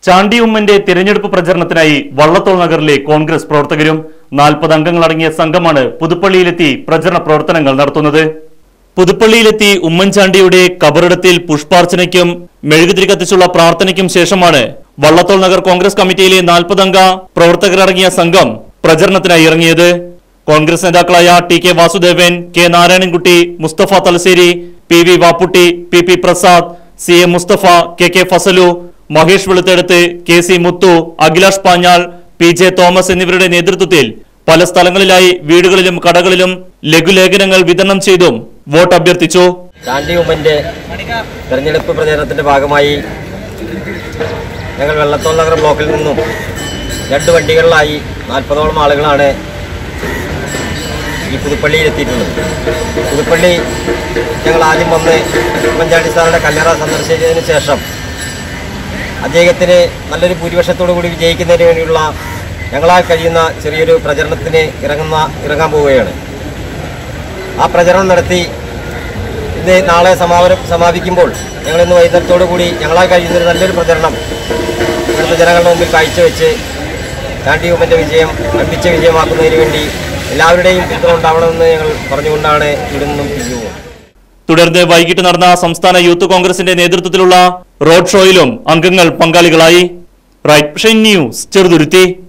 ചാണ്ടി ഉമ്മന്റെ തിരഞ്ഞെടുപ്പ് പ്രചരണത്തിനായി വള്ളത്തോൾ നഗറിലെ കോൺഗ്രസ് പ്രവർത്തകരും നാൽപ്പത് അംഗങ്ങളടങ്ങിയ സംഘമാണ് പുതുപ്പള്ളിയിലെത്തി പ്രചരണ പ്രവർത്തനങ്ങൾ നടത്തുന്നത് പുതുപ്പള്ളിയിലെത്തി ഉമ്മൻചാണ്ടിയുടെ കബറിടത്തിൽ പുഷ്പാർച്ചനയ്ക്കും മെഴുകുതിരി കത്തിച്ചുള്ള പ്രാർത്ഥനയ്ക്കും ശേഷമാണ് വള്ളത്തോൾ നഗർ കോൺഗ്രസ് കമ്മിറ്റിയിലെ നാൽപ്പതംഗ പ്രവർത്തകരടങ്ങിയ സംഘം പ്രചരണത്തിനായി ഇറങ്ങിയത് കോൺഗ്രസ് നേതാക്കളായ T K Vasudevan K Narayanankutty Mustafa Thalassery P V Vapputty P P Prasad C A Mustafa K K Fazalu Mahesh വെളുത്തെടുത്ത് K C Muthu Akhilash Panjal P J Thomas എന്നിവരുടെ നേതൃത്വത്തിൽ പല സ്ഥലങ്ങളിലായി വീടുകളിലും കടകളിലും ലഘുലേഖനങ്ങൾ വിതരണം ചെയ്തും വോട്ട് അഭ്യർത്ഥിച്ചു ചാണ്ടി ഉമ്മന്റെ തെരഞ്ഞെടുപ്പ് പ്രചരണത്തിന്റെ ഭാഗമായി ഞങ്ങൾ വെള്ളത്തോൾ നഗർ ബ്ലോക്കിൽ നിന്നും രണ്ട് വണ്ടികളിലായി നാൽപ്പതോളം ആളുകളാണ് ഈ പുതുപ്പള്ളിയിൽ എത്തിയിട്ടുള്ളത് പുതുപ്പള്ളി ഞങ്ങൾ ആദ്യം വന്ന് ഉമ്മൻചാണ്ടി സാറുടെ കല്ലറ സന്ദർശിച്ചതിന് ശേഷം അദ്ദേഹത്തിന് നല്ലൊരു ഭൂരിപക്ഷത്തോടു കൂടി വിജയിക്കുന്നതിന് വേണ്ടിയുള്ള ഞങ്ങളാൽ കഴിയുന്ന ചെറിയൊരു പ്രചരണത്തിന് ഇറങ്ങുന്ന ഇറങ്ങാൻ പോവുകയാണ് ആ പ്രചരണം നടത്തി ഇന്ന് നാളെ സമാപനം സമാപിക്കുമ്പോൾ ഞങ്ങൾ ഇന്ന് വൈകുന്നേരത്തോടു കൂടി ഞങ്ങളാൽ കഴിയുന്ന ഒരു നല്ലൊരു പ്രചരണം ഇവിടുത്തെ ജനങ്ങളുടെ മുമ്പിൽ കാഴ്ചവെച്ച് ചാണ്ടി ഉമ്മൻ്റെ വിജയം അമ്പിച്ച വിജയമാക്കുന്നതിന് വേണ്ടി എല്ലാവരുടെയും പിന്തുണ ഉണ്ടാവണമെന്ന് ഞങ്ങൾ പറഞ്ഞുകൊണ്ടാണ് ഇവിടെ നിന്നും പിരിഞ്ഞു പോകുന്നത് തുടർന്ന് വൈകിട്ട് നടന്ന സംസ്ഥാന യൂത്ത് കോൺഗ്രസിന്റെ നേതൃത്വത്തിലുള്ള റോഡ് ഷോയിലും അംഗങ്ങൾ പങ്കാളികളായി റൈറ്റ് ന്യൂസ് ചെറുതുരുത്തി